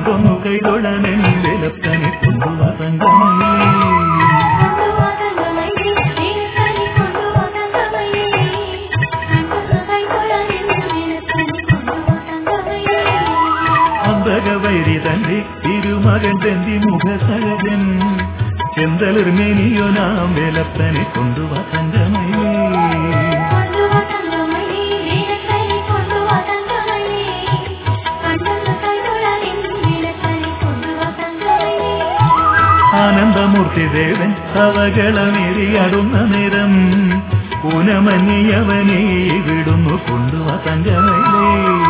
കണ്ടൊന്നു കൈതൊഴനെൻ വിലപ്പനെ കൊണ്ടുവാ തങ്കമേ അന്തകവൈരി തന്റെ തിരുമകൻ തന്തി മുഖസഹജൻ ചെന്തളിർമേനിയോ നാം വേലപ്പനെ കൊണ്ടുവാ തങ്കമേ ആനന്ദമൂർത്തി ദേവൻ അവകളമേറിയാടുന്ന നേരം ഊനമന്യവനെ വിടുന്നു കൊണ്ടുവാ തങ്കമല്ലേ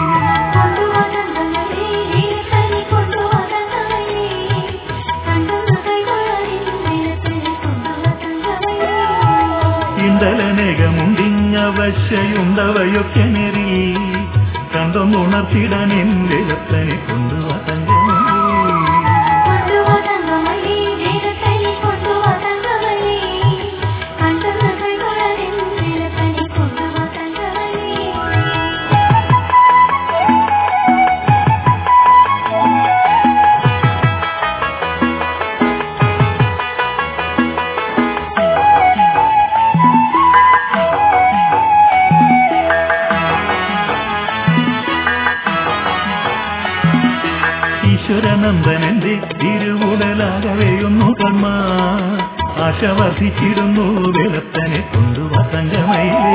ഇണ്ടലനേകമുണ്ടിഞ്ഞവശയുണ്ടവയൊക്കെ നെറി കണ്ടൊന്നുണർത്തിടാൻ എൻ വിലപ്പനെ കൊണ്ടുവാ തങ്കമല്ലേ ഈശ്വരനന്ദനന്റെ തിരുവുടലാകവെയൊന്നു കർമ്മ ആശ വർദ്ധിച്ചിരുന്നു വെളുത്തനെ കൊണ്ടുവാ തങ്കമയിലേ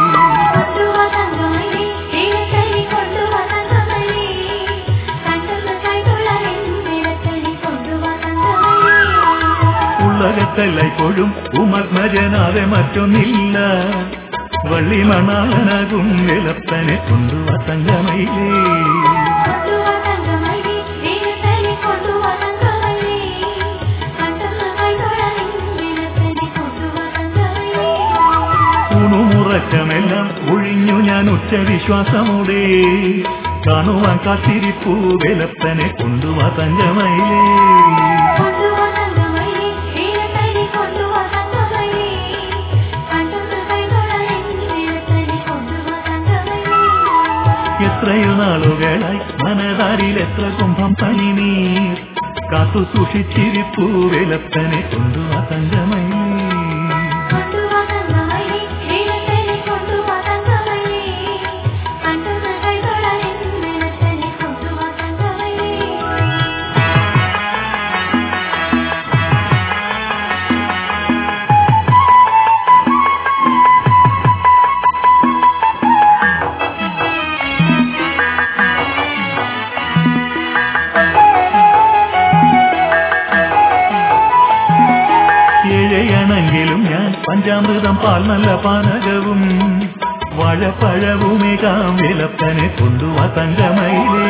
ഉള്ളകത്തല്ലൈപ്പോഴും ഉമഗ്നജനാതെ മറ്റൊന്നില്ല വള്ളിമണാളനാകും വെളുത്തനെ കൊണ്ടുവാ തങ്കമയിലേ ഊണുമുറക്കമെല്ലാം ഒഴിഞ്ഞു ഞാൻ ഉച്ച വിശ്വാസമോടെ കാണുവാൻ കാത്തിരിപ്പൂ വെലപ്പനെ കൊണ്ടുവാ തങ്കമയിലേ എത്രയോ നാളുകളായി മനതാരിൽ എത്ര കുംഭം പനിനീർ കാത്തു സൂക്ഷിച്ചിരിപ്പൂ വെലപ്പനെ കൊണ്ടുവാ തങ്കമയിലേ ഏഴയണെങ്കിലും ഞാൻ പഞ്ചാമൃതം പാൽ നല്ല പാനകവും വാഴപ്പഴവുമേകാം വിലപ്പനെ കൊണ്ടുവാ തങ്കമയിലേ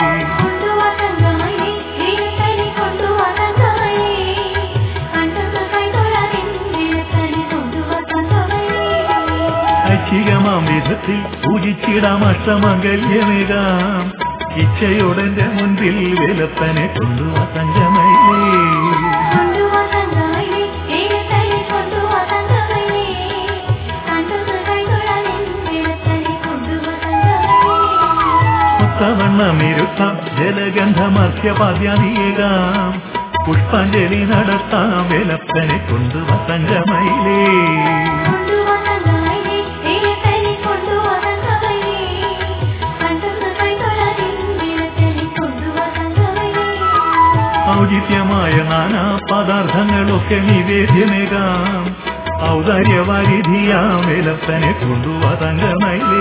ഐച്ഛികമാം വിധത്തിൽ പൂജിച്ചിടാം അഷ്ടമംഗല്യമേകാം ഇച്ഛയോടെന്റെ മുൻപിൽ വിലപ്പനെ കൊണ്ടുവാ തങ്കമയിലേ മുത്തവണ്ണമിരുത്താം ജലഗന്ധമർത്യപാദ്യാദിയേകാം പുഷ്പാഞ്ജലി നടത്താം വിലപ്പനെ കൊണ്ടുവാ തങ്കമയിലേ ഔചിത്യമായ നാനാ പദാർത്ഥങ്ങളൊക്കെ നിവേദ്യമേകാം ഔദാര്യവാരിധിയാം വിലപ്പനെ കൊണ്ടുവാ തങ്കമയിലേ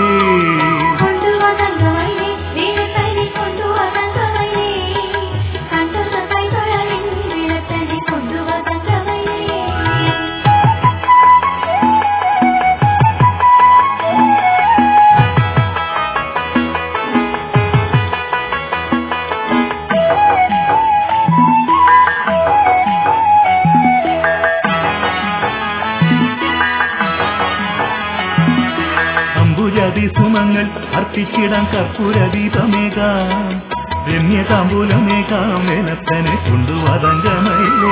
അമ്പുജാതി സുമങ്ങൾ അർപ്പിച്ചിടാൻ കർപ്പൂരദീപമേകാം രമ്യതാമ്പൂലമേകാം വേലപ്പനെ കൊണ്ടുവാ തങ്കമയിലേ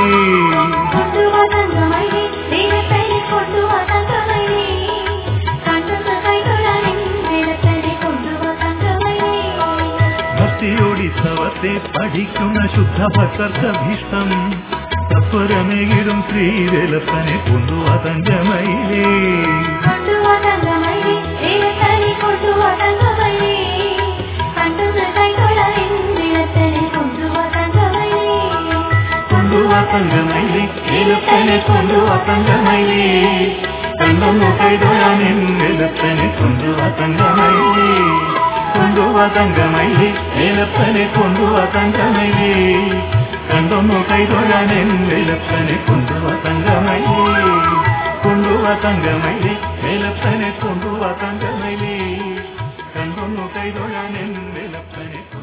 ഭക്തിയോടി സവത്തെ പഠി പഠിക്കുന്ന ശുദ്ധഭക്തർക്കഭീഷ്ടം തത്വരമേകിടും ശ്രീവേലപ്പനെ കൊണ്ടുവാ തങ്കമയിലേ കൊണ്ടുവാ തങ്കമയിലേ ദൈവത്തനെ കൊണ്ടുവാ തങ്കമയിലേ കണ്ടുന്ന കൈതൊഴാൻ ദൈവത്തനെ കൊണ്ടുവാ തങ്കമയിലേ കൊണ്ടുവാ തങ്കമയിലേ വേലപ്പനെ കൊണ്ടുവാ തങ്കമയിലേ കണ്ടൊന്നു കൈതൊഴാൻ വേലപ്പനെ കൊണ്ടുവാ തങ്കമയിലേ കൊണ്ടുവാ തങ്കമയിലേ വേലപ്പനെ കൊണ്ടുവാ തങ്കമയിലേ കണ്ടൊന്നു കൈതൊഴാൻ വേലപ്പനെ കൊണ്ടുവാ തങ്കമയിലേ കൊണ്ടുവാ തങ്കമയിലേ വേലപ്പനെ കൊണ്ടുവാ തങ്കമയിലേ കണ്ടൊന്നു കൈതൊഴാൻ വേലപ്പനെ